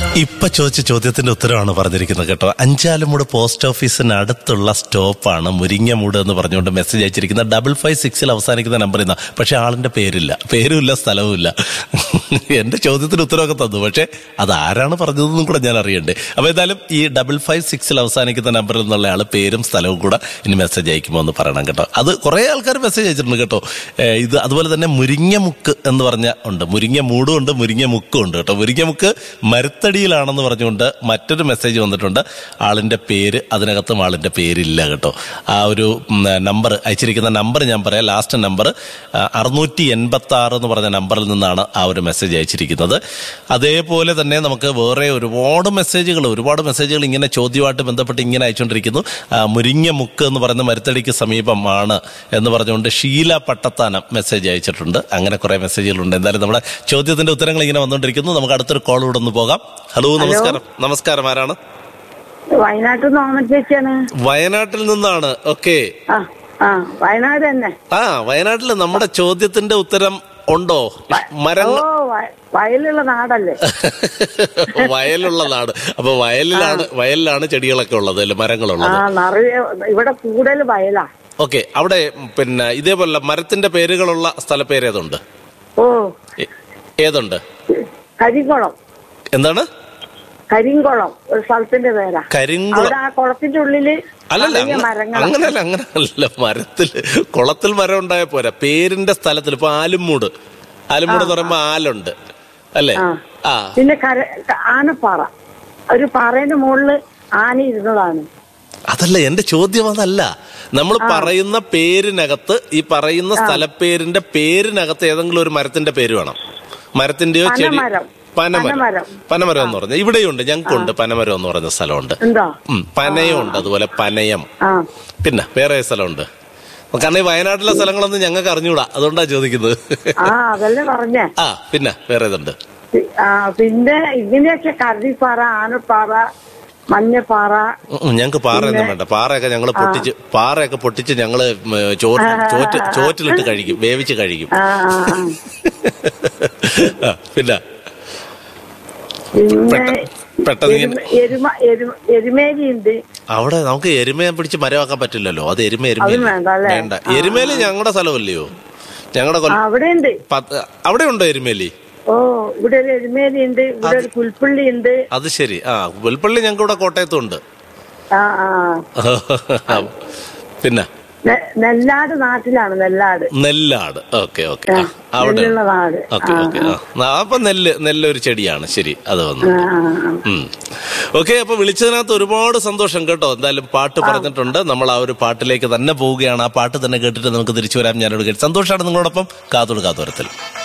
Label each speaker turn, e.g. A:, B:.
A: ഇപ്പൊ ചോദിച്ച ചോദ്യത്തിന്റെ ഉത്തരവാണ് പറഞ്ഞിരിക്കുന്നത് കേട്ടോ അഞ്ചാലുമൂട് പോസ്റ്റ് ഓഫീസിന് അടുത്തുള്ള സ്റ്റോപ്പാണ് മുരിങ്ങമൂട് എന്ന് പറഞ്ഞുകൊണ്ട് മെസ്സേജ് അയച്ചിരിക്കുന്ന ഡബിൾ ഫൈവ് സിക്സിൽ അവസാനിക്കുന്ന നമ്പർ ഇന്നാ പക്ഷെ ആളിന്റെ പേരില്ല പേരുമില്ല സ്ഥലവുമില്ല എന്റെ ചോദ്യത്തിന് ഉത്തരവൊക്കെ തന്നു പക്ഷെ അത് ആരാണ് പറഞ്ഞതെന്നും കൂടെ ഞാൻ അറിയണ്ടേ അപ്പൊ എന്തായാലും ഈ ഡബിൾ ഫൈവ് സിക്സിൽ അവസാനിക്കുന്ന നമ്പറിൽ നിന്നുള്ള ആള് പേരും സ്ഥലവും കൂടെ ഇനി മെസ്സേജ് അയക്കുമോ എന്ന് പറയണം കേട്ടോ അത് കുറെ ആൾക്കാർ മെസ്സേജ് അയച്ചിട്ടുണ്ട് കേട്ടോ ഏ, ഇത് അതുപോലെ തന്നെ മുരിങ്ങമുക്ക് എന്ന് പറഞ്ഞ ഉണ്ട് മുരിങ്ങ മൂടും ഉണ്ട് മുരിങ്ങ മുക്കും ഉണ്ട് കേട്ടോ മുരിങ്ങമുക്ക് മരുത്തടിയിലാണെന്ന് പറഞ്ഞുകൊണ്ട് മറ്റൊരു മെസ്സേജ് വന്നിട്ടുണ്ട് ആളിന്റെ പേര് അതിനകത്തും ആളിന്റെ പേരില്ല കേട്ടോ ആ ഒരു നമ്പർ അയച്ചിരിക്കുന്ന നമ്പർ ഞാൻ പറയാം ലാസ്റ്റ് നമ്പർ അറുന്നൂറ്റി എൺപത്തി ആറ് എന്ന് പറഞ്ഞ നമ്പറിൽ നിന്നാണ് ആ ഒരു മെസ്സേജ് അയച്ചിരിക്കുന്നത് അതേപോലെ തന്നെ നമുക്ക് വേറെ ഒരുപാട് മെസ്സേജുകൾ ഒരുപാട് മെസ്സേജുകൾ ഇങ്ങനെ ചോദ്യമായിട്ട് ബന്ധപ്പെട്ട് ഇങ്ങനെ അയച്ചുകൊണ്ടിരിക്കുന്നു ആ, മുരിങ്ങ മുക്ക് എന്ന് പറയുന്ന മരുത്തടിക്ക് സമീപമാണ് എന്ന് പറഞ്ഞുകൊണ്ട് ഷീല പട്ടത്താനം മെസ്സേജ് അയച്ചിട്ടുണ്ട് അങ്ങനെ കുറെ മെസ്സേജുകളുണ്ട് എന്തായാലും നമ്മുടെ ചോദ്യത്തിന്റെ ഉത്തരങ്ങൾ ഇങ്ങനെ വന്നുകൊണ്ടിരിക്കുന്നു നമുക്ക് അടുത്തൊരു കോൾ കൂടെ ഒന്ന് പോകാം ഹലോ നമസ്കാരം നമസ്കാരം ആരാണ്
B: വയനാട്ടിൽ നിന്ന് ഓമൻ ചേച്ചിയാണ്
A: വയനാട്ടിൽ നിന്നാണ് ഓക്കെ
B: ആ ആ വയനാട് തന്നെ
A: ആ വയനാട്ടിൽ നമ്മുടെ ചോദ്യത്തിന്റെ ഉത്തരം ഉണ്ടോ
B: ഓ
A: മരങ്ങൾ
B: വയ- വയലുള്ള നാടല്ലേ
A: വയലുള്ള നാട് അപ്പൊ വയലിലാണ് വയലിലാണ് ചെടികളൊക്കെ ഉള്ളത് അല്ലെ
B: ആ
A: മരങ്ങളുള്ളത്
B: നിറയെ ഇവിടെ കൂടുതൽ വയലാ
A: ഓക്കെ അവിടെ പിന്നെ ഇതേപോലെ മരത്തിന്റെ പേരുകളുള്ള സ്ഥലപ്പേര് ഏതുണ്ട്
B: ഓ
A: ഏ- ഏതുണ്ട്
B: കരിങ്കുളം
A: എന്താണ്
B: കരിങ്കുളം ഒരു സ്ഥലത്തിന്റെ പേരാ
A: കരിങ്കുളം
B: അവിടെ ആ കുളത്തിന്റെ ഉള്ളില്
A: അല്ലല്ല
B: നിറയെ
A: അങ്ങ-
B: മരങ്ങളാ
A: അങ്ങനല്ല അങ്ങനല്ല മരത്തിൽ കുളത്തിൽ മരം ഉണ്ടായ പോരാ പേരിന്റെ സ്ഥലത്തിൽ ഇപ്പൊ ആലുമൂട് ആലുമൂട് എന്ന് പറയുമ്പോ ആലുണ്ട് അല്ലേ
B: ആ.
A: ആ
B: പിന്നെ കര ക- ആനപ്പാറ ഒരു പാറേന്റെ മുകളില് ആന ഇരുന്നതാണ്
A: അതല്ല എന്റെ ചോദ്യം അതല്ല നമ്മൾ പറയുന്ന പേരിനകത്ത് ഈ പറയുന്ന സ്ഥലപ്പേരിന്റെ പേരിനകത്ത് ഏതെങ്കിലും ഒരു മരത്തിന്റെ പേര് വേണം മരത്തിന്റെയോ ചെടി
B: പനമരം.
A: പനമരം
B: പനമരം.
A: പനമരം എന്ന് പറഞ്ഞ ഇവിടെയുണ്ട് ഞങ്ങൾക്കുണ്ട് പനമരം എന്ന് പറഞ്ഞ സ്ഥലമുണ്ട്
B: ഉണ്ടോ
A: ഉം, പനയുണ്ട് അതുപോലെ പനയം
B: ആ
A: പിന്നെ വേറെ ഏത് സ്ഥലമുണ്ട് കാരണം ഈ വയനാട്ടിലെ സ്ഥലങ്ങളൊന്നും ഞങ്ങൾക്ക് അറിഞ്ഞൂടാ അതുകൊണ്ടാ ചോദിക്കുന്നത്
B: ആ അതല്ലേ പറഞ്ഞേ
A: ആ പിന്നെ വേറെ ഏതുണ്ട്
B: പി- ആ, പിന്നെ ഇങ്ങനെയൊക്കെ കരടിപ്പാറ ആനപ്പാറ മഞ്ഞപ്പാറ
A: ഞങ്ങൾക്ക് പാറയൊന്നും വേണ്ട പാറയൊക്കെ ഞങ്ങൾ പൊട്ടിച്ച് പാറയൊക്കെ പൊട്ടിച്ച് ഞങ്ങള് ഉം, ചോറ് ചോറ്റ് ചോറ്റിലിട്ട് കഴിക്കും വേവിച്ച് കഴിക്കും
B: ആ ആ ആ.
A: ആ, പിന്നെ
B: പിന്നെ
A: പെട്ടെന്ന് പെട്ടെന്ന് ഇങ്ങനെ
B: എരുമ- എരുമ എരുമ എരുമേലി ഉണ്ട്
A: അവിടെ നമുക്ക് എരുമയെ പിടിച്ച് മരമാക്കാൻ പറ്റില്ലല്ലോ അത് എരുമ എരുമ
B: അത് വേണ്ട അല്ലേ?
A: വേണ്ട എരുമേലി ഞങ്ങളുടെ സ്ഥലമല്ലയോ ഞങ്ങളുടെ കൊല്ല
B: അവിടെ ഉണ്ട്
A: പത്ത്- അവിടെ ഉണ്ടോ എരുമേലി
B: ഓ ഇവിടെ ഒരു എരുമേലി ഉണ്ട് ഇവിടെ ഒരു പുൽപ്പള്ളി ഉണ്ട്
A: അത് ശരി ആ പുൽപ്പള്ളി ഞങ്ങൾക്ക് ഇവിടെ കോട്ടയത്തും ഉണ്ട്
B: ആ ആ
A: പിന്നെ
B: നെ- നെല്ലാട് നാട്ടിലാണ് നെല്ലാട്
A: നെല്ലാട് ഓക്കെ ഓക്കെ
B: ആ,
A: അവിടെ
B: നെല്ലുള്ള നാട്
A: ഓക്കെ
B: ആ,
A: ഓക്കെ ആ അപ്പൊ നെല്ല് നെല്ലൊരു ചെടിയാണ് ശരി അത് വന്നു
B: ആ, ആ, ആ.
A: ഓക്കെ അപ്പൊ വിളിച്ചതിനകത്ത് ഒരുപാട് സന്തോഷം കേട്ടോ എന്തായാലും പാട്ട് പറഞ്ഞിട്ടുണ്ട് നമ്മൾ ആ ഒരു പാട്ടിലേക്ക് തന്നെ പോവുകയാണ് ആ പാട്ട് തന്നെ കേട്ടിട്ട് നമുക്ക് തിരിച്ചു വരാം ഞാനോട് കേട്ട് സന്തോഷമാണ് നിങ്ങളോടൊപ്പം കാത്തോട് കാത്തോരത്തിൽ